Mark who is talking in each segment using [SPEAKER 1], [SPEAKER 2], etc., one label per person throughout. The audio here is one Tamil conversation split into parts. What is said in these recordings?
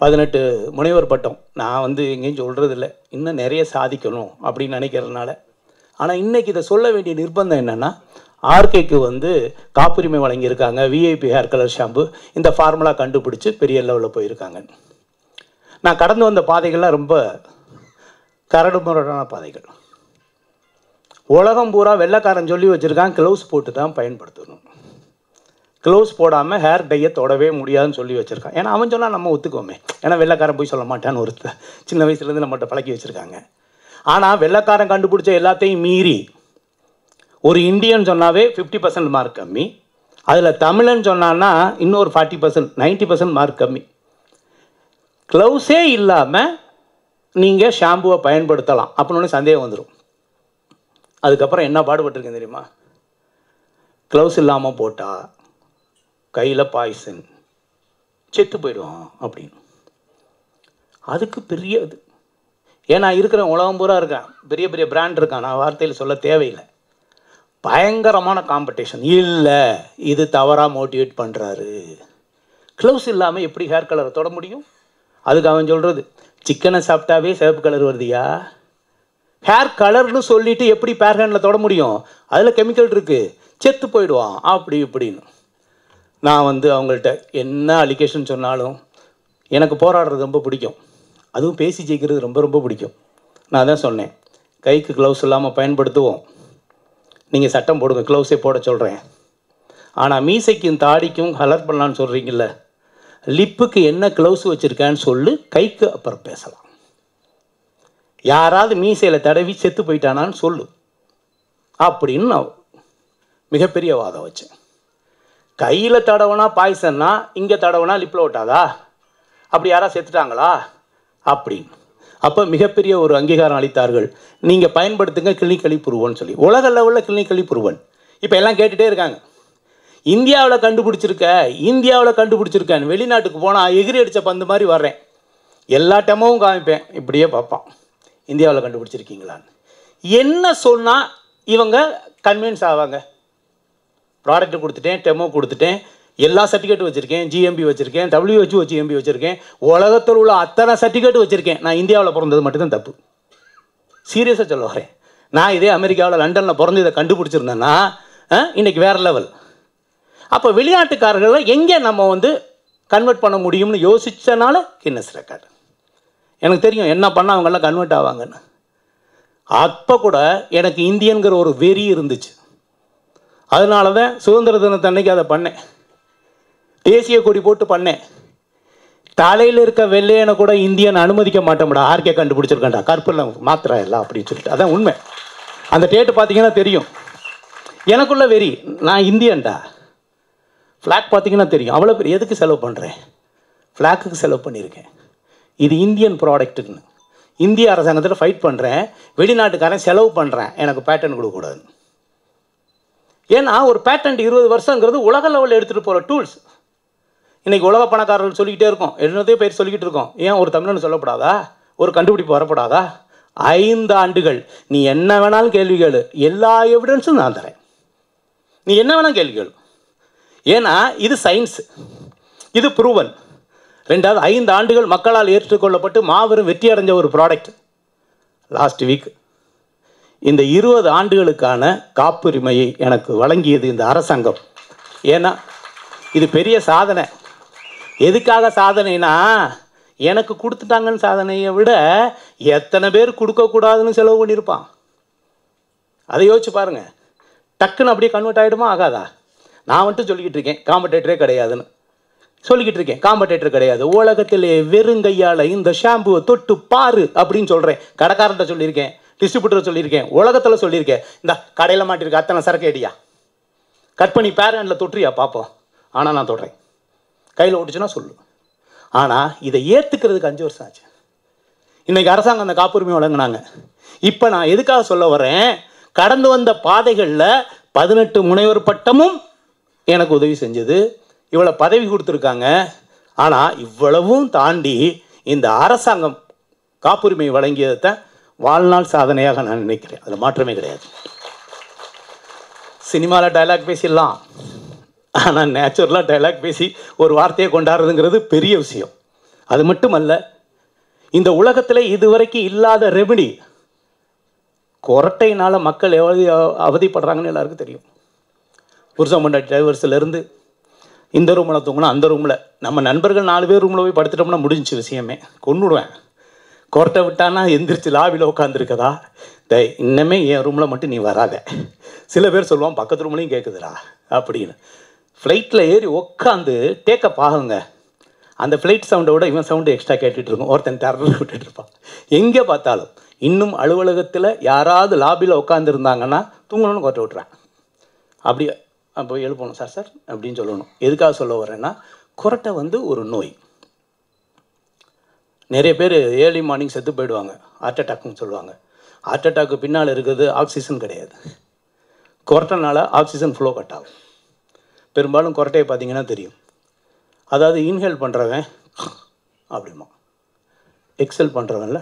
[SPEAKER 1] பதினெட்டு முனைவர் பட்டம் நான் வந்து எங்கேயும் சொல்கிறதில்ல இன்னும் நிறைய சாதிக்கணும் அப்படின்னு நினைக்கிறதுனால ஆனால் இன்னைக்கு இதை சொல்ல வேண்டிய நிர்பந்தம் என்னென்னா ஆர்கேக்கு வந்து காப்புரிமை வழங்கியிருக்காங்க விஐபி ஹேர் கலர் ஷாம்பு இந்த ஃபார்முலா கண்டுபிடிச்சு பெரிய லெவலில் போயிருக்காங்க நான் கடந்து வந்த பாதைகள்லாம் ரொம்ப கரடுமுரடான பாதைகள் உலகம் பூரா வெள்ளைக்காரன் சொல்லி வச்சுருக்கான் க்ளவுஸ் போட்டு தான் பயன்படுத்தணும் க்ளவுஸ் போடாமல் ஹேர் டையை தொடவே முடியாதுன்னு சொல்லி வச்சுருக்கான் ஏன்னா அவன் சொன்னால் நம்ம ஒத்துக்குவோமே ஏன்னா வெள்ளைக்காரன் போய் சொல்ல மாட்டான்னு ஒரு த- சின்ன வயசுலேருந்து நம்மகிட்ட பழக்கி வச்சுருக்காங்க ஆனால் வெள்ளைக்காரன் கண்டுபிடிச்ச எல்லாத்தையும் மீறி ஒரு இந்தியன் சொன்னாவே ஃபிஃப்டி பர்சன்ட் மார்க் கம்மி அதில் தமிழன் சொன்னான்னா இன்னொரு forty percent ninety percent mark கம்மி க்ளவுஸே இல்லாமல் நீங்கள் ஷாம்புவை பயன்படுத்தலாம் அப்படின்னு சந்தேகம் வந்துடும் அதுக்கப்புறம் என்ன பாடுபட்டிருக்கேன் தெரியுமா க்ளவுஸ் இல்லாமல் போட்டால் கையில் பாய்சன் செத்து போயிடுவான் அப்படின்னு அதுக்கு பெரிய இது ஏன்னா இருக்கிற உலகம் பூரா இருக்கான் பெரிய பெரிய பிராண்ட் இருக்கான் நான் வார்த்தையில் சொல்ல தேவையில்லை பயங்கரமான காம்படிஷன் இல்லை இது தவறாக மோட்டிவேட் பண்ணுறாரு க்ளவுஸ் இல்லாமல் எப்படி ஹேர் கலரை தொட முடியும் அதுக்கு அவன் சொல்கிறது சிக்கனை சாப்பிட்டாவே சிவப்பு கலர் வருதியா ஹேர் கலர்னு சொல்லிட்டு எப்படி பேர் ஹேண்டில் தொட முடியும் அதில் கெமிக்கல் இருக்குது செத்து போயிடுவான் அப்படி இப்படின்னு நான் வந்து அவங்கள்ட்ட என்ன அலிகேஷன் சொன்னாலும் எனக்கு போராடுறது ரொம்ப பிடிக்கும் அதுவும் பேசி ஜெயிக்கிறது ரொம்ப ரொம்ப பிடிக்கும் நான் தான் சொன்னேன் கைக்கு க்ளவுஸ் இல்லாமல் பயன்படுத்துவோம் நீங்கள் சட்டம் போடுங்க க்ளவுஸே போட சொல்கிறேன் ஆனால் மீசைக்கும் தாடிக்கும் கலர் பண்ணலான்னு சொல்கிறீங்கல்ல லிப்புக்கு என்ன க்ளவுஸ் வச்சுருக்கேன்னு சொல்லு கைக்கு அப்புறம் பேசலாம் யாராவது மீசையில் தடவி செத்து போயிட்டானான்னு சொல்லு அப்படின்னு நான் மிகப்பெரிய வாதம் வச்சேன் கையில் தடவுனா பாய்சன்னா இங்கே தடவுனா லிப்பில் ஓட்டாதா அப்படி யாராவது செத்துட்டாங்களா அப்படின்னு அப்போ மிகப்பெரிய ஒரு அங்கீகாரம் அளித்தார்கள் நீங்கள் பயன்படுத்துங்க கிளினிக்கலி புருவன்னு சொல்லி உலக லெவலில் கிளினிக்கலி புருவன் இப்போ எல்லாம் கேட்டுகிட்டே இருக்காங்க இந்தியாவில் கண்டுபிடிச்சிருக்க இந்தியாவில் கண்டுபிடிச்சிருக்கேன் வெளிநாட்டுக்கு போனால் எகிரி அடித்த பந்து மாதிரி வர்றேன் எல்லா டெமோவும் காமிப்பேன் இப்படியே பார்ப்பான் இந்தியாவில் கண்டுபிடிச்சிருக்கீங்களான்னு என்ன சொன்னால் இவங்க கன்வின்ஸ் ஆவாங்க ப்ராடக்ட் கொடுத்துட்டேன் டெமோ கொடுத்துட்டேன் எல்லா சர்டிஃபிகேட்டும் வச்சுருக்கேன் ஜிஎம்பி வச்சுருக்கேன் டபிள்யூஹெச்ஓ ஜிஎம்பி வச்சுருக்கேன் உலகத்தில் உள்ள அத்தனை சர்டிஃபிகேட் வச்சுருக்கேன் நான் இந்தியாவில் பிறந்தது மட்டும்தான் தப்பு சீரியஸாக சொல்ல வரேன் நான் இதே அமெரிக்காவில் லண்டனில் பிறந்து இதை கண்டுபிடிச்சிருந்தேன்னா ஆ, இன்னைக்கு வேறு லெவல் அப்போ வெளிநாட்டுக்காரர்களை எங்கே நம்ம வந்து கன்வெர்ட் பண்ண முடியும்னு யோசிச்சனால கின்னஸ் ரெக்கார்டு எனக்கு தெரியும் என்ன பண்ணால் அவங்கெல்லாம் கன்வெர்ட் ஆவாங்கன்னு அப்போ கூட எனக்கு இந்தியன்கிற ஒரு வெறி இருந்துச்சு அதனால தான் சுதந்திர தினத்தன்னைக்கு அதை பண்ணேன் தேசிய கொடி போட்டு பண்ணேன் தலையில் இருக்க வெள்ளையனை கூட இந்தியன் அனுமதிக்க மாட்டோம்டா ஆர்கே கண்டுபிடிச்சிருக்கேன்டா கற்பில் மாத்திரா எல்லாம் அப்படின்னு சொல்லிட்டு அதான் உண்மை அந்த டேட்டு பார்த்தீங்கன்னா தெரியும் எனக்குள்ள வெறி நான் இந்தியன்டா ஃப்ளாக் பார்த்தீங்கன்னா தெரியும் அவ்வளோ பெரிய எதுக்கு செலவு பண்ணுறேன் ஃப்ளாக்குக்கு செலவு பண்ணியிருக்கேன் இது இந்தியன் ப்ராடக்ட்டுன்னு இந்திய அரசாங்கத்தில் ஃபைட் பண்ணுறேன் வெளிநாட்டுக்காரன் செலவு பண்ணுறேன் எனக்கு பேட்டர்ன் கொடுக்கக்கூடாது ஏன்னா ஒரு பேட்டன்ட் இருபது வருஷங்கிறது உலக லெவலில் எடுத்துகிட்டு போகிற டூல்ஸ் இன்றைக்கி உலக பணக்காரர்கள் சொல்லிக்கிட்டே இருக்கோம் என்னதே பேர் சொல்லிக்கிட்டு இருக்கோம் ஏன் ஒரு தமிழன் சொல்லப்படாதா ஒரு கண்டுபிடிப்பு வரப்படாதா ஐந்து ஆண்டுகள் நீ என்ன வேணாலும் கேள்வி கேளு எல்லா எவிடன்ஸும் நான் தரேன் நீ என்ன வேணாலும் கேள்வி கேளு ஏன்னா இது சயின்ஸ் இது ப்ரூவன் ரெண்டாவது ஐந்து ஆண்டுகள் மக்களால் ஏற்றுக்கொள்ளப்பட்டு மாபெரும் வெற்றி அடைஞ்ச ஒரு ப்ராடக்ட் லாஸ்ட் வீக் இந்த இருபது ஆண்டுகளுக்கான காப்புரிமையை எனக்கு வழங்கியது இந்த அரசாங்கம் ஏன்னா இது பெரிய சாதனை எதுக்காக சாதனைனா எனக்கு கொடுத்துட்டாங்கன்னு சாதனையை விட எத்தனை பேர் கொடுக்கக்கூடாதுன்னு செலவு பண்ணியிருப்பான் அதை யோசிச்சு பாருங்க டக்குன்னு அப்படியே கன்வெர்ட் ஆகிடுமா ஆகாதா நான் மட்டும் சொல்லிக்கிட்டு இருக்கேன் காம்படேட்டரே கிடையாதுன்னு சொல்லிக்கிட்டு இருக்கேன் காம்படேட்டர் கிடையாது உலகத்திலே வெறுங்கையால் இந்த ஷாம்புவை தொட்டு பாரு அப்படின்னு சொல்கிறேன் கடைக்காரன்ட்ட சொல்லியிருக்கேன் டிஸ்ட்ரிபியூட்டர் சொல்லியிருக்கேன் உலகத்தில் சொல்லியிருக்கேன் இந்த கடையில் மாட்டிருக்க அத்தனை சரக்கு அடியா கட் பண்ணி பேரண்டில் தொட்டுறியா பார்ப்போம் ஆனால் நான் தொடுறேன் கையில் ஓட்டுச்சுன்னா சொல்லு ஆனால் இதை ஏற்றுக்கிறதுக்கு அஞ்சு வருஷம் ஆச்சு இன்றைக்கி அரசாங்கம் அந்த காப்புரிமை வழங்கினாங்க இப்போ நான் எதுக்காக சொல்ல வரேன் கடந்து வந்த பாதைகளில் பதினெட்டு முனைவர் பட்டமும் எனக்கு உதவி செஞ்சது இவ்வளோ பதவி கொடுத்துருக்காங்க ஆனால் இவ்வளவும் தாண்டி இந்த அரசாங்கம் காப்புரிமை வழங்கியதை வாழ்நாள் சாதனையாக நான் நினைக்கிறேன் அதில் மாற்றமே கிடையாது சினிமாவில் டைலாக் பேசிடலாம் ஆனால் நேச்சுரலாக டைலாக் பேசி ஒரு வார்த்தையை கொண்டாடுறதுங்கிறது பெரிய விஷயம் அது மட்டுமல்ல இந்த உலகத்தில் இதுவரைக்கும் இல்லாத ரெமெடி கொரட்டையினால் மக்கள் எவ்வளவு அவதிப்படுறாங்கன்னு எல்லாருக்கும் தெரியும் புருஷன் பொண்டாட்டி டிரைவர்ஸ்லேருந்து இந்த ரூமில் தூங்கினா அந்த ரூமில் நம்ம நண்பர்கள் நாலு பேர் ரூமில் போய் படுத்துட்டோம்னா முடிஞ்சுச்சு விஷயமே கொன்னுடுவேன் கொரட்டை விட்டானா எந்திரிச்சு லாபியில் உட்காந்துருக்கதா தை இன்னமே என் ரூமில் மட்டும் நீ வராத சில பேர் சொல்லுவான் பக்கத்து ரூம்லையும் கேட்குதுடா அப்படின்னு ஃப்ளைட்டில் ஏறி உட்காந்து டேக்கப் ஆகுங்க அந்த ஃப்ளைட் சவுண்டை விட இவன் சவுண்டு எக்ஸ்ட்ரா கேட்டுட்டு இருக்கும் ஒருத்தன் டர்னு விட்டுட்டு இருப்பான் எங்கே பார்த்தாலும் இன்னும் அலுவலகத்தில் யாராவது லாபியில் உட்காந்துருந்தாங்கன்னா தூங்கணும்னு கொட்ட விட்றேன் அப்படி அப்போ எழுப்பணும் சார் சார் அப்படின்னு சொல்லணும் எதுக்காக சொல்ல வரேன்னா குரட்டை வந்து ஒரு நோய் நிறைய பேர் ஏர்லி மார்னிங் செத்து போயிடுவாங்க ஹார்ட் அட்டாக்னு சொல்லுவாங்க ஹார்ட் அட்டாக்கு பின்னால் இருக்கிறது ஆக்சிஜன் கிடையாது குரட்டனால ஆக்சிஜன் ஃப்ளோ கட் ஆகும் பெரும்பாலும் குரட்டையை பார்த்தீங்கன்னா தெரியும் அதாவது இன்ஹேல் பண்ணுறவன் அப்படிமா எக்ஸல் பண்ணுறவன்ல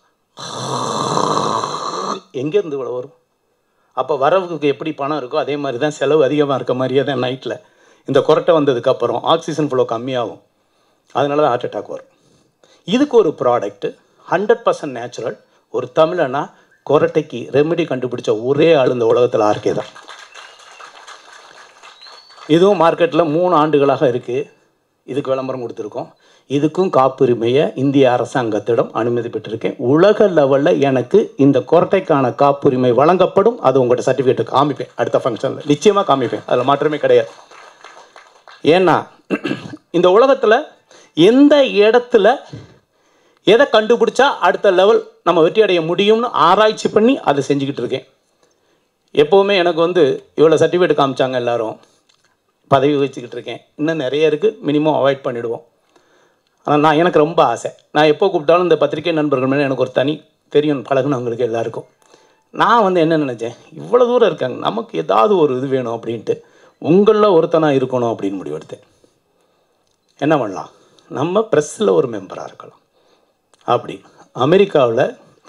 [SPEAKER 1] எங்கேருந்து இவ்வளோ வரும் அப்போ வரவுக்கு எப்படி பணம் இருக்கோ அதே மாதிரி தான் செலவு அதிகமாக இருக்க மாதிரியே தான் நைட்டில் இந்த குரட்டை வந்ததுக்கப்புறம் ஆக்சிஜன் ஃப்ளோ கம்மியாகும் அதனால தான் ஹார்ட் அட்டாக் வரும் இதுக்கு ஒரு ப்ராடக்ட்டு ஹண்ட்ரட் பர்சன்ட் நேச்சுரல் ஒரு தமிழனா கொரட்டைக்கு ரெமெடி கண்டுபிடிச்ச ஒரே ஆள் இந்த உலகத்தில் ஆர்கே தான் இதுவும் மார்க்கெட்டில் மூணு ஆண்டுகளாக இருக்குது இதுக்கு விளம்பரம் கொடுத்துருக்கோம் இதுக்கும் காப்புரிமையை இந்திய அரசாங்கத்திடம் அனுமதி பெற்றிருக்கேன் உலக லெவலில் எனக்கு இந்த கொரட்டைக்கான காப்புரிமை வழங்கப்படும் அது உங்கள்கிட்ட சர்டிஃபிகேட் காமிப்பேன் அடுத்த ஃபங்க்ஷனில் நிச்சயமாக காமிப்பேன் அதில் மாற்றமே கிடையாது ஏன்னா இந்த உலகத்தில் எந்த இடத்துல எதை கண்டுபிடிச்சா அடுத்த லெவல் நம்ம வெற்றி அடைய முடியும்னு ஆராய்ச்சி பண்ணி அதை செஞ்சுக்கிட்டு இருக்கேன் எப்போவுமே எனக்கு வந்து இவ்வளோ சர்டிஃபிகேட் காமிச்சாங்க எல்லாரும் பதவி வச்சுக்கிட்டு இருக்கேன் இன்னும் நிறைய இருக்குது மினிமம் அவாய்ட் பண்ணிவிடுவோம் ஆனால் நான் எனக்கு ரொம்ப ஆசை நான் எப்போ கூப்பிட்டாலும் இந்த பத்திரிகை நண்பர்கள் மேலே எனக்கு ஒரு தனி தெரியும் பழகுனவங்களுக்கு எல்லாருக்கும் நான் வந்து என்ன நினச்சேன் இவ்வளோ தூரம் இருக்காங்க நமக்கு ஏதாவது ஒரு இது வேணும் அப்படின்ட்டு உங்களில் ஒருத்தனாக இருக்கணும் அப்படின்னு முடிவெடுத்தேன் என்ன பண்ணலாம் நம்ம ப்ரெஸ்ஸில் ஒரு மெம்பராக இருக்கலாம் அப்படி அமெரிக்காவில்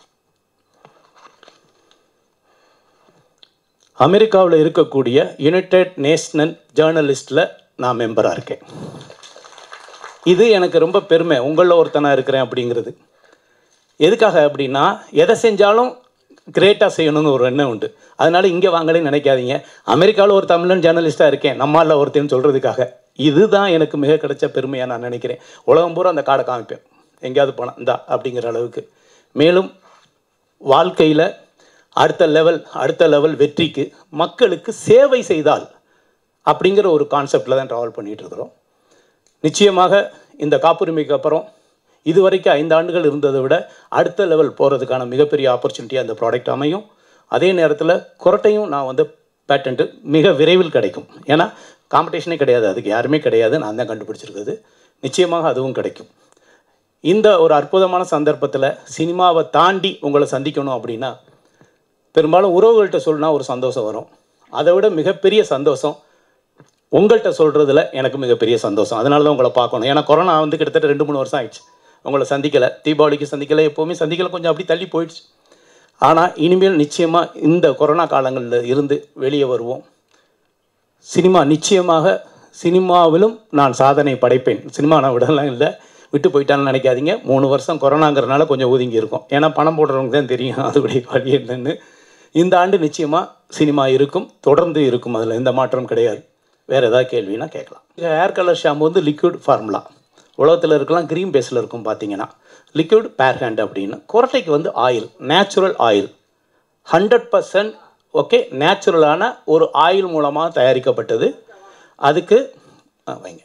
[SPEAKER 1] அமெரிக்காவில் இருக்கக்கூடிய யுனைடெட் நேஷனல் ஜேர்னலிஸ்டில் நான் மெம்பராக இருக்கேன் இது எனக்கு ரொம்ப பெருமை உங்களில் ஒருத்தனாக இருக்கிறேன் அப்படிங்கிறது எதுக்காக அப்படின்னா எதை செஞ்சாலும் கிரேட்டாக செய்யணும்னு ஒரு எண்ணம் உண்டு அதனால் இங்கே வாங்கலைன்னு நினைக்காதீங்க அமெரிக்காவில் ஒரு தமிழன் ஜேர்னலிஸ்ட்டாக இருக்கேன் நம்மால் ஒருத்தன்னு சொல்கிறதுக்காக இதுதான் எனக்கு மிக கிடைச்ச பெருமையாக நான் நினைக்கிறேன் உலகம் பூரா அந்த காடை காமிப்பேன் எங்கேயாவது போனால் இந்தா அப்படிங்கிற அளவுக்கு மேலும் வாழ்க்கையில் அடுத்த லெவல் அடுத்த லெவல் வெற்றிக்கு மக்களுக்கு சேவை செய்தால் அப்படிங்கிற ஒரு கான்செப்டில் தான் ட்ராவல் பண்ணிகிட்டு இருக்கிறோம் நிச்சயமாக இந்த காப்புரிமைக்கு அப்புறம் இதுவரைக்கும் ஐந்து ஆண்டுகள் இருந்ததை விட அடுத்த லெவல் போகிறதுக்கான மிகப்பெரிய ஆப்பர்ச்சுனிட்டியாக இந்த ப்ராடக்ட் அமையும் அதே நேரத்தில் குரட்டையும் நான் வந்து பேட்டன்ட்டு மிக விரைவில் கிடைக்கும் ஏன்னா காம்படிஷனே கிடையாது அதுக்கு யாருமே கிடையாது நான் தான் கண்டுபிடிச்சிருக்குது நிச்சயமாக அதுவும் கிடைக்கும் இந்த ஒரு அற்புதமான சந்தர்ப்பத்தில் சினிமாவை தாண்டி உங்களை சந்திக்கணும் அப்படின்னா பெரும்பாலும் உறவுகள்கிட்ட சொல்லினா ஒரு சந்தோஷம் வரும் அதை விட மிகப்பெரிய சந்தோஷம் உங்கள்கிட்ட சொல்கிறதுல எனக்கு மிகப்பெரிய சந்தோஷம் அதனால தான் உங்களை பார்க்கணும் ஏன்னா கொரோனா வந்து கிட்டத்தட்ட ரெண்டு மூணு வருஷம் ஆயிடுச்சு உங்களை சந்திக்கலை தீபாவளிக்கு சந்திக்கலை எப்போவுமே சந்திக்கலை கொஞ்சம் அப்படி தள்ளி போயிடுச்சு ஆனால் இனிமேல் நிச்சயமாக இந்த கொரோனா காலங்களில் இருந்து வெளியே வருவோம் சினிமா நிச்சயமாக சினிமாவிலும் நான் சாதனை படைப்பேன் சினிமா நான் விடலாம் இல்லை விட்டு போயிட்டான்னு நினைக்காதீங்க மூணு வருஷம் கொரோனாங்கிறனால கொஞ்சம் ஒதுங்கி இருக்கும் ஏன்னா பணம் போடுறவங்க தான் தெரியும் அதோடைய வழி என்னன்னு இந்த ஆண்டு நிச்சயமாக சினிமா இருக்கும் தொடர்ந்து இருக்கும் அதில் எந்த மாற்றம் கிடையாது வேறு ஏதாவது கேள்வினா கேட்கலாம் ஹேர் கலர் ஷாம்பு வந்து லிக்விட் ஃபார்முலா உலகத்தில் இருக்கலாம் க்ரீம் பேஸில் இருக்கும் பார்த்தீங்கன்னா லிக்விட் பேர் ஹேண்ட் அப்படின்னு குரட்டைக்கு வந்து oil natural oil hundred percent okay நேச்சுரலான ஒரு ஆயில் மூலமாக தயாரிக்கப்பட்டது அதுக்கு ஆ, வைங்க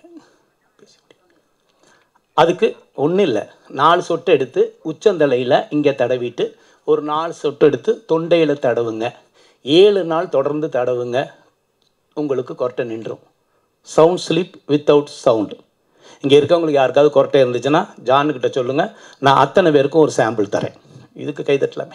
[SPEAKER 1] அதுக்கு ஒன்றும் இல்லை நாலு சொட்டு எடுத்து உச்சந்தலையில் இங்கே தடவிட்டு ஒரு நாலு சொட்டு எடுத்து தொண்டையில் தடவுங்க ஏழு நாள் தொடர்ந்து தடவுங்க உங்களுக்கு கொரட்டை நின்றும் சவுண்ட் ஸ்லிப் வித்தவுட் சவுண்டு இங்கே இருக்கவங்களுக்கு யாருக்காவது கொரட்டை இருந்துச்சுன்னா ஜானுக்கிட்ட சொல்லுங்கள் நான் அத்தனை பேருக்கும் ஒரு சாம்பிள் தரேன் இதுக்கு கை தட்டலாமே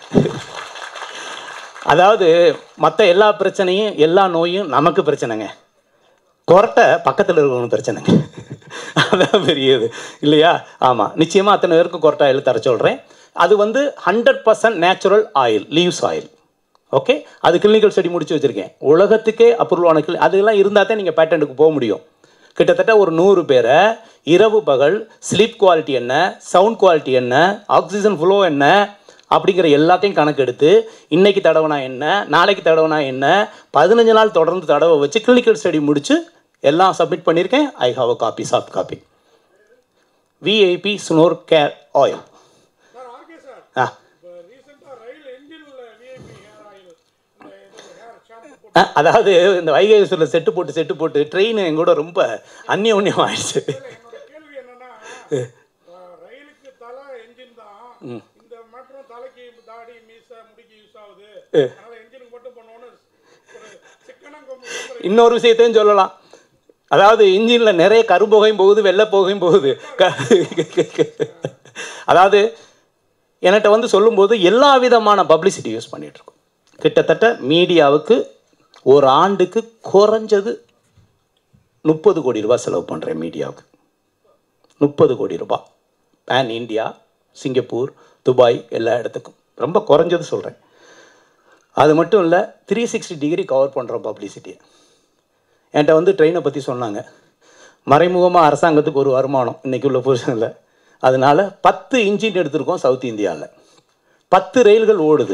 [SPEAKER 1] அதாவது மற்ற எல்லா பிரச்சனையும் எல்லா நோயும் நமக்கு பிரச்சனைங்க கொரட்டை பக்கத்தில் இருக்கவங்க பிரச்சனைங்க அதான் பெரிய இது இல்லையா ஆமாம் நிச்சயமாக அத்தனை பேருக்கும் கொரட்டை ஆயில் தர சொல்கிறேன் அது வந்து hundred percent natural oil leaves oil okay அது கிளினிக்கல் ஸ்டடி முடிச்சு வச்சுருக்கேன் உலகத்துக்கே அப்ரூவல் ஆன கிளி அதெல்லாம் இருந்தால் தான் நீங்கள் பேட்டன்ட்டுக்கு போக முடியும் கிட்டத்தட்ட ஒரு நூறு பேரை இரவு பகல் ஸ்லீப் குவாலிட்டி என்ன சவுண்ட் குவாலிட்டி என்ன ஆக்சிஜன் ஃப்ளோ என்ன அப்படிங்கிற எல்லாத்தையும் கணக்கெடுத்து இன்னைக்கு தடவைனா என்ன நாளைக்கு தடவைனா என்ன பதினஞ்சு நாள் தொடர்ந்து தடவை வச்சு கிளினிக்கல் ஸ்டடி முடிச்சு எல்லாம் சப்மிட் பண்ணியிருக்கேன் I have a copy soft copy VIP snore care oil
[SPEAKER 2] sir RK sir
[SPEAKER 1] ஆ
[SPEAKER 2] இப்போ ரீசெண்டாக ரயில் என்ஜினில் விஐபி ஹேர் ஆயில் இந்த இது ஹேர் ஷாம்பு போட்டு
[SPEAKER 1] அஹ், அதாவது இந்த வைகைஸ்வரில் செட்டு போட்டு செட்டு போட்டு ட்ரெயின் எங்கூட ரொம்ப அந்நியோன்யம் ஆயிடுச்சு
[SPEAKER 2] என்னோட கேள்வி என்னன்னா அஹ், ரயிலுக்கு தலை என்ஜின் தான் இந்த மாற்றம் தலைக்கு தாடி மீசை முடிக்கு யூஸ் ஆகுது அதனால என்ஜினுக்கு மட்டும் பண்ணோன்னு ஒரு சிக்கனம் கொம்பு
[SPEAKER 1] இன்னொரு விஷயத்தையும் சொல்லலாம் அதாவது இன்ஜினில் நிறைய கரும்புகையும் போகுது வெள்ளை புகையும் போகுது க- அதாவது என்கிட்ட வந்து சொல்லும்போது எல்லா விதமான பப்ளிசிட்டி யூஸ் பண்ணிட்டு இருக்கோம் கிட்டத்தட்ட மீடியாவுக்கு ஒரு ஆண்டுக்கு குறைஞ்சது முப்பது கோடி ரூபாய் செலவு பண்ணுறேன் மீடியாவுக்கு முப்பது கோடி ரூபாய் பேன் இந்தியா சிங்கப்பூர் துபாய் எல்லா இடத்துக்கும் ரொம்ப குறைஞ்சது சொல்கிறேன் அது மட்டும் இல்லை த்ரீ சிக்ஸ்டி டிகிரி கவர் பண்ணுறோம் பப்ளிசிட்டியை என்கிட்ட வந்து ட்ரெயினை பற்றி சொன்னாங்க மறைமுகமாக அரசாங்கத்துக்கு ஒரு வருமானம் இன்றைக்கி உள்ள பொசிஷனில் அதனால் பத்து இன்ஜின் எடுத்திருக்கோம் சவுத் இந்தியாவில் பத்து ரயில்கள் ஓடுது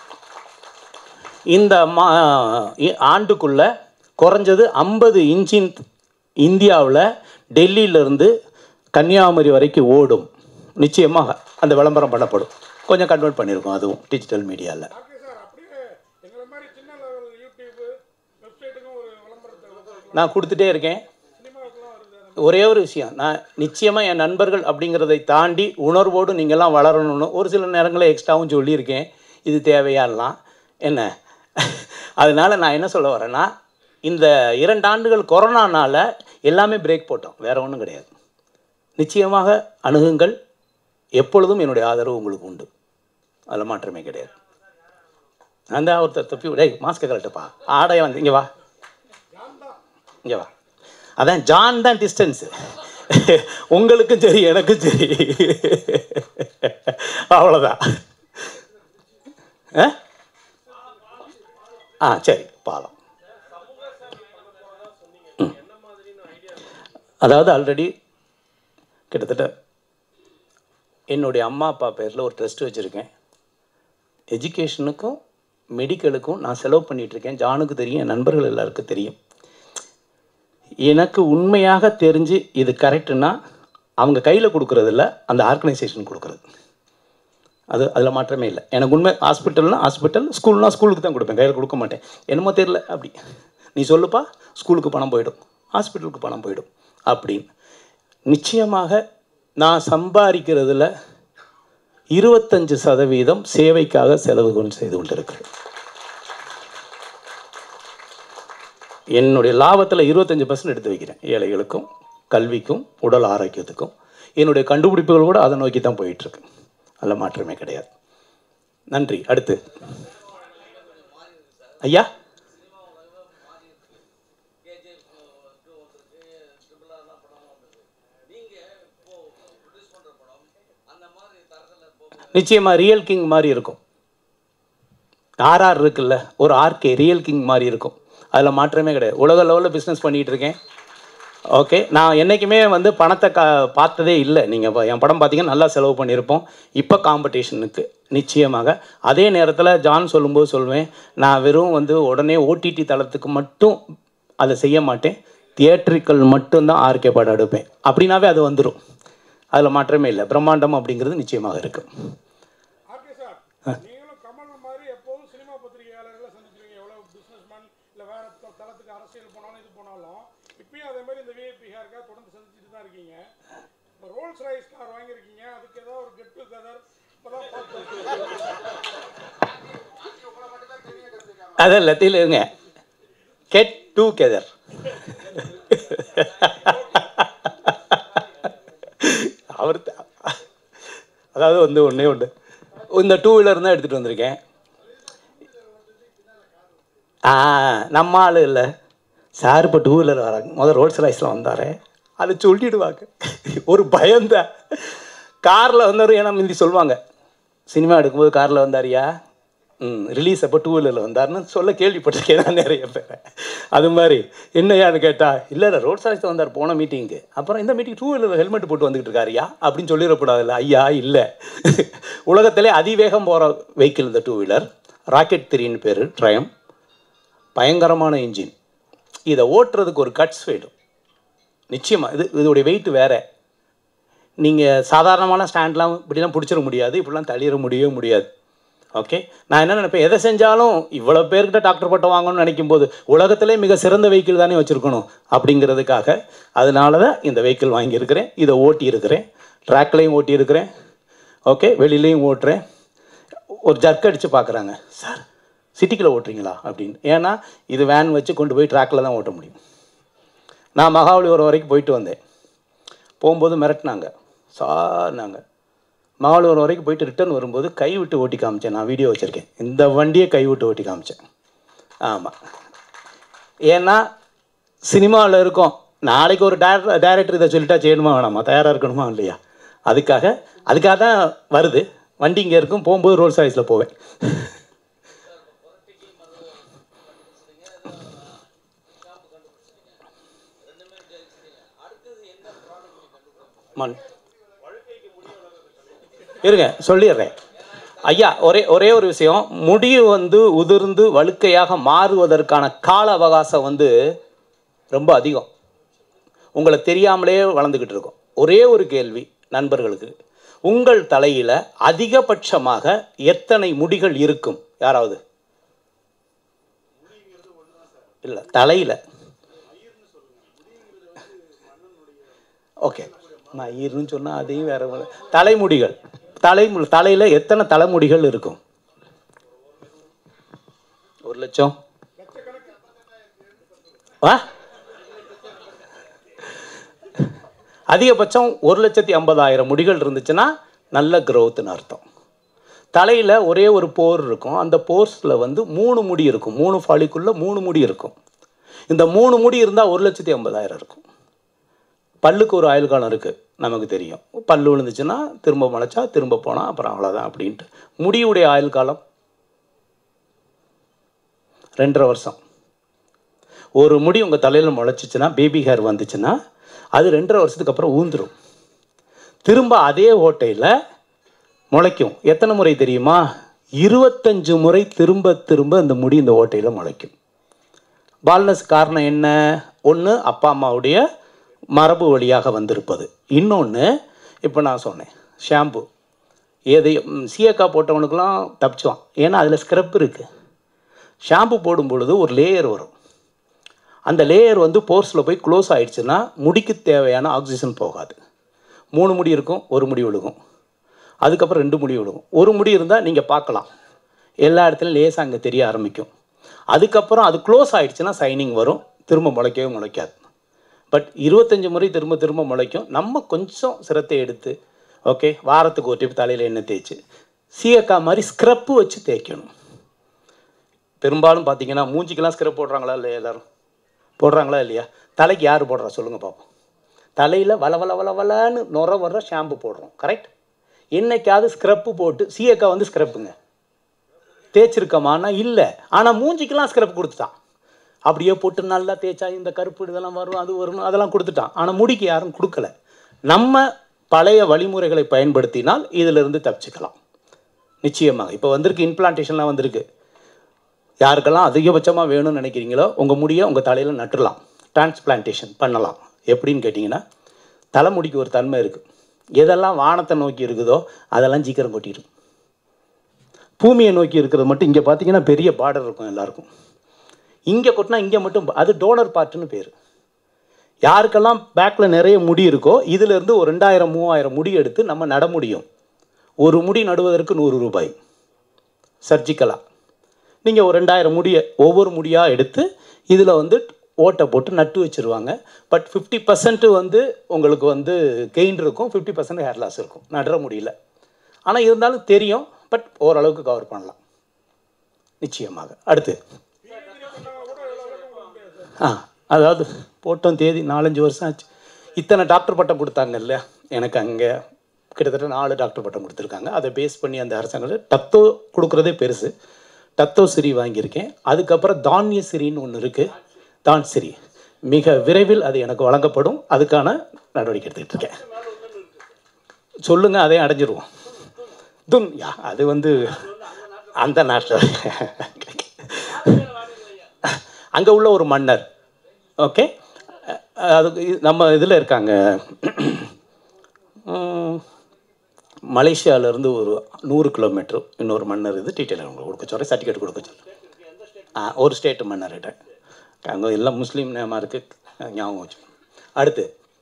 [SPEAKER 1] இந்த மா இ- ஆண்டுக்குள்ள குறைஞ்சது ஐம்பது இன்ஜின் இந்தியாவில் டெல்லியிலேருந்து கன்னியாகுமரி வரைக்கும் ஓடும் நிச்சயமாக அந்த விளம்பரம் பண்ணப்படும் கொஞ்சம் கன்வெர்ட் பண்ணியிருக்கோம் அதுவும் டிஜிட்டல் மீடியாவில்
[SPEAKER 2] ஆர்கே சார் அப்படியே எங்களை மாதிரி சின்ன லெவல் யூடியூப் வெப்சைட்டுக்கும் ஒரு விளம்பரத்தை கொடுக்கலாம்
[SPEAKER 1] நான் கொடுத்துட்டே இருக்கேன்
[SPEAKER 2] சினிமாவுக்குலாம் வருது அந்த
[SPEAKER 1] ஒரே ஒரு விஷயம் நான் நிச்சயமாக என் நண்பர்கள் அப்படிங்கிறதை தாண்டி உணர்வோடு நீங்கள்லாம் வளரணும்னு ஒரு சில நேரங்களில் எக்ஸ்ட்ராவும் சொல்லியிருக்கேன் இது தேவையாலாம் என்ன அதனால் நான் என்ன சொல்ல வரேன்னா இந்த இரண்டு ஆண்டுகள் கொரோனானால எல்லாமே பிரேக் போட்டோம் வேற ஒன்றும் கிடையாது நிச்சயமாக அணுகுங்கள் எப்பொழுதும் என்னுடைய ஆதரவு உங்களுக்கு உண்டு அதில் மாற்றமே கிடையாது நான் தான் ஒருத்தர் தப்பி டேய் மாஸ்க்கை கலட்டுப்பா ஆடைய வந்து இங்கே வா இங்கே வா அதான் ஜான் தான் டிஸ்டன்ஸு உங்களுக்கும் சரி எனக்கும் சரி அவ்வளோதான் ஆ? ஆ சரி பாலம் ம். அதாவது ஆல்ரெடி கிட்டத்தட்ட என்னுடைய அம்மா அப்பா பேரில் ஒரு ட்ரஸ்ட் வச்சுருக்கேன் எஜுகேஷனுக்கும் மெடிக்கலுக்கும் நான் செலவு பண்ணிகிட்ருக்கேன் ஜானுக்கு தெரியும் என் நண்பர்கள் எல்லாருக்கும் தெரியும் எனக்கு உண்மையாக தெரிஞ்சு இது கரெக்டுன்னா அவங்க கையில் கொடுக்குறதில்ல அந்த ஆர்கனைசேஷன் கொடுக்குறது அது அதில் மாற்றமே இல்லை எனக்கு உண்மை ஹாஸ்பிட்டல்னா ஹாஸ்பிட்டல் ஸ்கூல்னா ஸ்கூலுக்கு தான் கொடுப்பேன் கையில் கொடுக்க மாட்டேன் என்னமோ தெரில அப்படி நீ சொல்லுப்பா ஸ்கூலுக்கு பணம் போயிடும் ஹாஸ்பிட்டலுக்கு பணம் போயிடும் அப்படின்னு நிச்சயமாக நான் சம்பாதிக்கிறதுல இருபத்தஞ்சு சதவீதம் சேவைக்காக செலவு கொண்டு செய்து கொண்டிருக்கிறேன் என்னுடைய லாபத்தில் இருபத்தஞ்சி பர்சன்ட் எடுத்து வைக்கிறேன் ஏழைகளுக்கும் கல்விக்கும் உடல் ஆரோக்கியத்துக்கும் என்னுடைய கண்டுபிடிப்புகள் கூட அதை நோக்கி தான் போயிட்டுருக்கு அதில் மாற்றமே கிடையாது நன்றி அடுத்து ஐயா நிச்சயமாக ரியல் கிங் மாதிரி இருக்கும் ஆர்ஆர் இருக்குல்ல ஒரு ஆர்கே ரியல் கிங் மாதிரி இருக்கும் அதில் மாற்றமே கிடையாது உலக லெவலில் பிஸ்னஸ் பண்ணிகிட்டு இருக்கேன் ஓகே நான் என்றைக்குமே வந்து பணத்தை கா பார்த்ததே இல்லை நீங்கள் என் படம் பார்த்தீங்கன்னா நல்லா செலவு பண்ணியிருப்போம் இப்போ காம்படிஷனுக்கு நிச்சயமாக அதே நேரத்தில் ஜான் சொல்லும்போது சொல்லுவேன் நான் வெறும் வந்து உடனே ஓடிடி தளத்துக்கு மட்டும் அதை செய்ய மாட்டேன் தியேட்ரிக்கல் மட்டும்தான் ஆர்கே படம் எடுப்பேன் அப்படின்னாவே அது வந்துடும் அதில் மாற்றமே இல்லை பிரம்மாண்டம் அப்படிங்கிறது நிச்சயமாக இருக்குது
[SPEAKER 2] ஆர்கே சார் நீங்களும் கமல் மாதிரி எப்போதும் சினிமா பத்திரிகையாளர்களை சந்திச்சிருக்கீங்க எவ்வளோ பிஸ்னஸ்மேன் இல்லை வேற த- தளத்துக்கு அரசியல் போனாலும் இது போனாலும் இப்பயும் அதே மாதிரி இந்த விஐபி ஹேர்க்காக தொடர்ந்து சந்திச்சுட்டு தான் இருக்கீங்க இப்போ ரோல்ஸ் ரைஸ் கார் வாங்கியிருக்கீங்க அதுக்கு ஏதாவது ஒரு கெட் டுகெதர் இப்போதான் பார்த்து
[SPEAKER 1] அதான் லத்தியில் இருங்க கெட் டூ கெதர் அவர் த- அதாவது வந்து ஒன்றே ஒன்று இந்த டூ வீலர் தான் எடுத்துகிட்டு வந்திருக்கேன் ஆ நம்ம ஆள் இல்லை சார் இப்போ டூ வீலர் வராங்க முதல் ரோல்ஸ் ரைஸில் வந்தார் அதை சொல்லிடுவாங்க ஒரு பயந்தான் காரில் வந்தவர் ஏன்னா முந்தி சொல்லுவாங்க சினிமா எடுக்கும்போது காரில் வந்தாரியா ம் ரிலீஸ் அப்போ டூ வீலரில் வந்தாருன்னு சொல்ல கேள்விப்பட்டிருக்கேன் நான் நிறைய பேரை அது மாதிரி என்னையான்னு கேட்டால் இல்லை இல்லை ரோட் சாய்ஸ் வந்தார் போன மீட்டிங்க்கு அப்புறம் இந்த மீட்டிங் டூ வீலரில் ஹெல்மெட் போட்டு வந்துக்கிட்டு இருக்காருயா அப்படின்னு சொல்லிடக்கூடாதுல்ல ஐயா இல்லை உலகத்திலே அதிவேகம் போகிற வெஹிக்கிள் இந்த டூ வீலர் ராக்கெட் த்ரீன்னு பேர் ட்ரயம் பயங்கரமான இன்ஜின் இதை ஓட்டுறதுக்கு ஒரு கட்ஸ் வேணும் நிச்சயமாக இது இதோடைய வெயிட் வேறு நீங்கள் சாதாரணமான ஸ்டாண்ட்லாம் இப்படிலாம் பிடிச்சிட முடியாது இப்படிலாம் தள்ளிட முடியவே முடியாது ஓகே நான் என்ன நினைப்பேன் எதை செஞ்சாலும் இவ்வளோ பேர்கிட்ட டாக்டர் பட்டம் வாங்கணும்னு நினைக்கும் போது உலகத்திலே மிக சிறந்த வெஹிக்கிள் தானே வச்சுருக்கணும் அப்படிங்கிறதுக்காக அதனால தான் இந்த வெஹிக்கிள் வாங்கியிருக்கிறேன் இதை ஓட்டி இருக்கிறேன் ட்ராக்லேயும் ஓட்டி இருக்கிறேன் ஓகே வெளியிலையும் ஓட்டுறேன் ஒரு ஜர்க் அடித்து பார்க்குறாங்க சார் சிட்டிக்குள்ளே ஓட்டுறீங்களா அப்படின்னு ஏன்னா இது வேன் வச்சு கொண்டு போய் ட்ராக்கில் தான் ஓட்ட முடியும் நான் மகாபலிபுரம் வரைக்கும் போயிட்டு வந்தேன் போகும்போது மிரட்டினாங்க சார்னாங்க மகாபலிபுரம் வரைக்கும் போயிட்டு ரிட்டர்ன் வரும்போது கை விட்டு ஓட்டி காமிச்சேன் நான் வீடியோ வச்சுருக்கேன் இந்த வண்டியை கை விட்டு ஓட்டி காமிச்சேன் ஆமாம் ஏன்னா சினிமாவில் இருக்கோம் நாளைக்கு ஒரு டேரக்டர் டேரக்டர் இதை சொல்லிட்டா செய்யணுமா வேணாமா தயாராக இருக்கணுமா இல்லையா அதுக்காக அதுக்காக தான் வருது வண்டி இங்கே இருக்கும் போகும்போது ரோல்ஸ் ராய்ஸில் போவேன் மண் இருங்க சொல்லிடுறேன் ஐயா ஒரே ஒரே ஒரு விஷயம் முடி வந்து உதிர்ந்து வழுக்கையாக மாறுவதற்கான கால அவகாசம் வந்து ரொம்ப அதிகம் உங்களை தெரியாமலே வளர்ந்துக்கிட்டு இருக்கோம் ஒரே ஒரு கேள்வி நண்பர்களுக்கு உங்கள் தலையில் அதிகபட்சமாக எத்தனை முடிகள் இருக்கும் யாராவது இல்லை தலையில் ஓகே நான் ஈர்னு சொன்னால் அதையும் வேற ஒண்ணு. தலைமுடிகள் தலைமு தலையில் எத்தனை தலைமுடிகள் இருக்கும் ஒரு லட்சம் ஆ அதிகபட்சம் ஒரு லட்சத்தி ஐம்பதாயிரம் முடிகள் இருந்துச்சுன்னா நல்ல growthன்னு அர்த்தம் தலையில் ஒரே ஒரு போர் இருக்கும் அந்த போர்ஸில் வந்து மூணு முடி இருக்கும் மூணு ஃபாலிக்குள்ளே மூணு முடி இருக்கும் இந்த மூணு முடி இருந்தால் ஒரு லட்சத்தி ஐம்பதாயிரம் இருக்கும் பல்லுக்கு ஒரு ஆயுள் காலம் இருக்குது நமக்கு தெரியும் பல்லு விழுந்துச்சுன்னா திரும்ப முளைச்சா திரும்ப போனால் அப்புறம் அவ்வளோதான் அப்படின்ட்டு முடியுடைய ஆயுள் காலம் ரெண்டரை வருஷம் ஒரு முடி உங்கள் தலையில் முளைச்சிச்சுன்னா பேபி ஹேர் வந்துச்சுன்னா அது ரெண்டரை வருஷத்துக்கு அப்புறம் ஊந்துடும் திரும்ப அதே ஓட்டையில் முளைக்கும் எத்தனை முறை தெரியுமா இருபத்தஞ்சு முறை திரும்ப திரும்ப இந்த முடி இந்த ஓட்டையில் முளைக்கும் பால்னஸ் காரணம் என்ன ஒன்று அப்பா அம்மாவுடைய மரபு வழியாக வந்திருப்பது இன்னொன்று இப்போ நான் சொன்னேன் ஷாம்பு எதையும் சீயக்காய் போட்டவனுக்கெல்லாம் தப்பிச்சுவான் ஏன்னா அதில் ஸ்க்ரப் இருக்குது ஷாம்பு போடும் பொழுது ஒரு லேயர் வரும் அந்த லேயர் வந்து போர்ஸில் போய் க்ளோஸ் ஆயிடுச்சுன்னா முடிக்கு தேவையான ஆக்சிஜன் போகாது மூணு முடி இருக்கும் ஒரு முடி விழுகும் அதுக்கப்புறம் ரெண்டு முடி விழுகும் ஒரு முடி இருந்தால் நீங்கள் பார்க்கலாம் எல்லா இடத்துலையும் லேசாக அங்கே தெரிய ஆரம்பிக்கும் அதுக்கப்புறம் அது க்ளோஸ் ஆயிடுச்சுன்னா சைனிங் வரும் திரும்ப முளைக்கவே முளைக்காது பட் இருபத்தஞ்சி முறை திரும்ப திரும்ப முளைக்கும் நம்ம கொஞ்சம் சிரத்தை எடுத்து ஓகே வாரத்துக்கு ஒரு டிப் தலையில் எண்ணெய் தேய்ச்சி சீயக்காய் மாதிரி ஸ்க்ரப்பு வச்சு தேய்க்கணும் பெரும்பாலும் பார்த்தீங்கன்னா மூஞ்சிக்கெல்லாம் ஸ்க்ரப் போடுறாங்களா இல்லையா எல்லாரும் போடுறாங்களா இல்லையா தலைக்கு யார் போடுறா சொல்லுங்கள் பார்ப்போம் தலையில் வள வள வள வளன்னு நுர வர்ற ஷாம்பு போடுறோம் கரெக்ட் என்னைக்காவது ஸ்க்ரப்பு போட்டு சீயக்காய் வந்து ஸ்க்ரப்புங்க தேய்ச்சிருக்கமானா இல்லை ஆனால் மூஞ்சிக்கெல்லாம் ஸ்க்ரப் கொடுத்துட்டான் அப்படியே போட்டு நல்லா தேய்ச்சா இந்த கருப்பு இதெல்லாம் வரும் அது வரும் அதெல்லாம் கொடுத்துட்டான் ஆனால் முடிக்கு யாரும் கொடுக்கல நம்ம பழைய வழிமுறைகளை பயன்படுத்தினால் இதிலிருந்து தப்பிச்சுக்கலாம் நிச்சயமாக இப்போ வந்திருக்கு இம்ப்ளான்டேஷன்லாம் வந்திருக்கு யாருக்கெல்லாம் அதிகபட்சமாக வேணும்னு நினைக்கிறீங்களோ உங்கள் முடியை உங்கள் தலையில் நட்டுடலாம் டிரான்ஸ்பிளான்டேஷன் பண்ணலாம் எப்படின்னு கேட்டிங்கன்னா தலைமுடிக்கு ஒரு தன்மை இருக்குது எதெல்லாம் வானத்தை நோக்கி இருக்குதோ அதெல்லாம் சீக்கிரம் கொட்டிடும் பூமியை நோக்கி இருக்கிறது மட்டும் இங்கே பார்த்தீங்கன்னா பெரிய பார்டர் இருக்கும் எல்லாருக்கும் இங்கே கொட்டினா இங்கே மட்டும் அது டோனர் பார்ட்டுன்னு பேர் யாருக்கெல்லாம் பேக்கில் நிறைய முடி இருக்கோ இதிலிருந்து ஒரு ரெண்டாயிரம் மூவாயிரம் முடி எடுத்து நம்ம நட முடியும் ஒரு முடி நடுவதற்கு நூறு ரூபாய் சர்ஜிக்கலாக நீங்கள் ஒரு ரெண்டாயிரம் முடியை ஒவ்வொரு முடியாக எடுத்து இதில் வந்து ஓட்டை போட்டு நட்டு வச்சுருவாங்க பட் ஃபிஃப்டி பர்சன்ட் வந்து உங்களுக்கு வந்து கெயின் இருக்கும் ஃபிஃப்டி பர்சன்ட் ஹேர் லாஸ் இருக்கும் நடுற முடியல ஆனால் இருந்தாலும் தெரியும் பட் ஓரளவுக்கு கவர் பண்ணலாம் நிச்சயமாக அடுத்து ஆ அதாவது போட்டோம் தேதி நாலஞ்சு வருஷம் ஆச்சு இத்தனை டாக்டர் பட்டம் கொடுத்தாங்க இல்லையா எனக்கு அங்கே கிட்டத்தட்ட நாலு டாக்டர் பட்டம் கொடுத்துருக்காங்க அதை பேஸ் பண்ணி அந்த அரசாங்கம் டத்தோ கொடுக்குறதே பெருசு தத்தோசிரி வாங்கியிருக்கேன் அதுக்கப்புறம் தானியசிரின்னு ஒன்று இருக்குது தான்சிரி மிக விரைவில் அது எனக்கு வழங்கப்படும் அதுக்கான நடவடிக்கை எடுத்துக்கிட்டு இருக்கேன் சொல்லுங்கள் அதையும் அடைஞ்சிருவோம் துன் யா அது வந்து அந்த நேஷனல் அங்கே உள்ள ஒரு மன்னர் ஓகே அது இது- நம்ம இதில் இருக்காங்க உம், மலேசியாவிலேருந்து ஒரு நூறு கிலோமீட்டர் இன்னொரு மன்னர் இது டீட்டெயில் உங்களுக்கு கொடுக்க சொல்கிறேன் சர்டிஃபிகேட் கொடுக்க சொல்கிறேன் ஆ ஒரு ஸ்டேட்டு மன்னர்கிட்ட அங்கே எல்லாம் முஸ்லீம் நேமாக இருக்குது ஞாபகம் வச்சு அடுத்து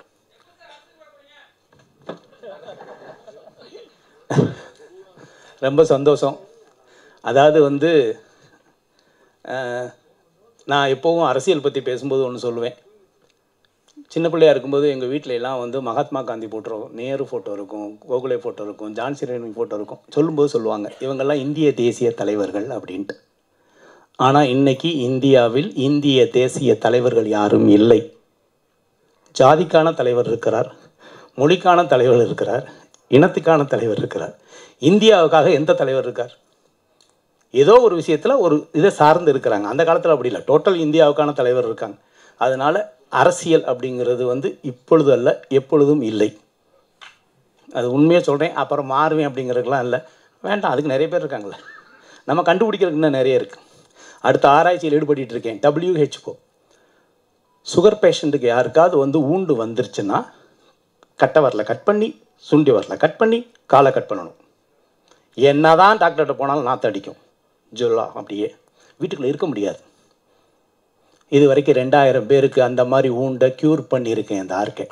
[SPEAKER 1] ரொம்ப சந்தோஷம் அதாவது வந்து அஹ், நான் எப்போவும் அரசியல் பற்றி பேசும்போது ஒன்று சொல்லுவேன் சின்ன பிள்ளையா இருக்கும்போது எங்கள் வீட்டில எல்லாம் வந்து மகாத்மா காந்தி ஃபோட்டோ இருக்கும் நேரு ஃபோட்டோ இருக்கும் கோகுலே ஃபோட்டோ இருக்கும் ஜான்சி ராணி ஃபோட்டோ இருக்கும் சொல்லும்போது சொல்லுவாங்க இவங்கெல்லாம் இந்திய தேசிய தலைவர்கள் அப்படின்ட்டு ஆனால் இன்னைக்கு இந்தியாவில் இந்திய தேசிய தலைவர்கள் யாரும் இல்லை ஜாதிக்கான தலைவர் இருக்கிறார் மொழிக்கான தலைவர் இருக்கிறார் இனத்துக்கான தலைவர் இருக்கிறார் இந்தியாவுக்காக எந்த தலைவர் இருக்கார் ஏதோ ஒரு விஷயத்தில் ஒரு இதை சார்ந்து இருக்கிறாங்க அந்த காலத்தில் அப்படி இல்லை டோட்டல் இந்தியாவுக்கான தலைவர் இருக்காங்க அதனால் அரசியல் அப்படிங்கிறது வந்து இப்பொழுது அல்ல எப்பொழுதும் இல்லை அது உண்மையாக சொல்கிறேன் அப்புறம் மாறுவேன் அப்படிங்கிறதுக்கெலாம் இல்லை வேண்டாம் அதுக்கு நிறைய பேர் இருக்காங்களே நம்ம கண்டுபிடிக்கிறதுக்கு இன்னும் நிறைய இருக்குது அடுத்த ஆராய்ச்சியில் ஈடுபட்டு இருக்கேன் டபிள்யூஹெச்ஓ சுகர் பேஷண்ட்டுக்கு யாருக்காவது வந்து ஊண்டு வந்துருச்சுன்னா கட்டை வரல கட் பண்ணி சுண்டி வரல கட் பண்ணி காலை கட் பண்ணணும் என்னதான் டாக்டர்கிட்ட போனாலும் நாற்று அடிக்கும் ஜொல்லா அப்படியே வீட்டுக்குள்ளே இருக்க முடியாது இது வரைக்கும் ரெண்டாயிரம் பேருக்கு அந்த மாதிரி ஊண்டை க்யூர் பண்ணியிருக்கேன் இந்த ஆர்க்கை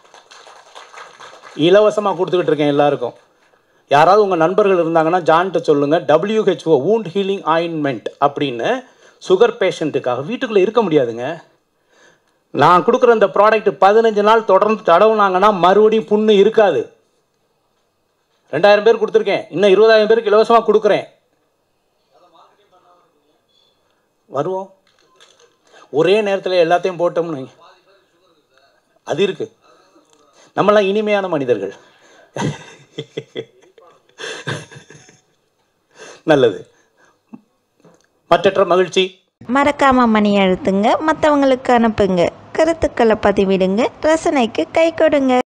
[SPEAKER 1] இலவசமாக கொடுத்துக்கிட்டு இருக்கேன் எல்லாருக்கும் யாராவது உங்கள் நண்பர்கள் இருந்தாங்கன்னா ஜான்கிட்ட சொல்லுங்கள் டபிள்யூஹெச்ஓ wound ஹீலிங் ஆயின்மெண்ட் அப்படின்னு சுகர் பேஷண்ட்டுக்காக வீட்டுக்குள்ளே இருக்க முடியாதுங்க நான் கொடுக்குற இந்த ப்ராடக்ட் பதினஞ்சு நாள் தொடர்ந்து தடவுனாங்கன்னா மறுபடியும் புண்ணு இருக்காது ரெண்டாயிரம் பேர் கொடுத்துருக்கேன் இன்னும் இருபதாயிரம் பேருக்கு இலவசமாக கொடுக்குறேன் வருவோம் ஒரே நேரத்தில் எல்லாத்தையும் போட்டோம்னு வைங்க. அது இருக்கு நம்மளாம் இனிமையான மனிதர்கள் நல்லது மற்றற்ற மகிழ்ச்சி
[SPEAKER 3] மறக்காம மணி அழுத்துங்க மற்றவங்களுக்கு அனுப்புங்க கருத்துக்களை பதிவிடுங்க ரசனைக்கு கை கொடுங்க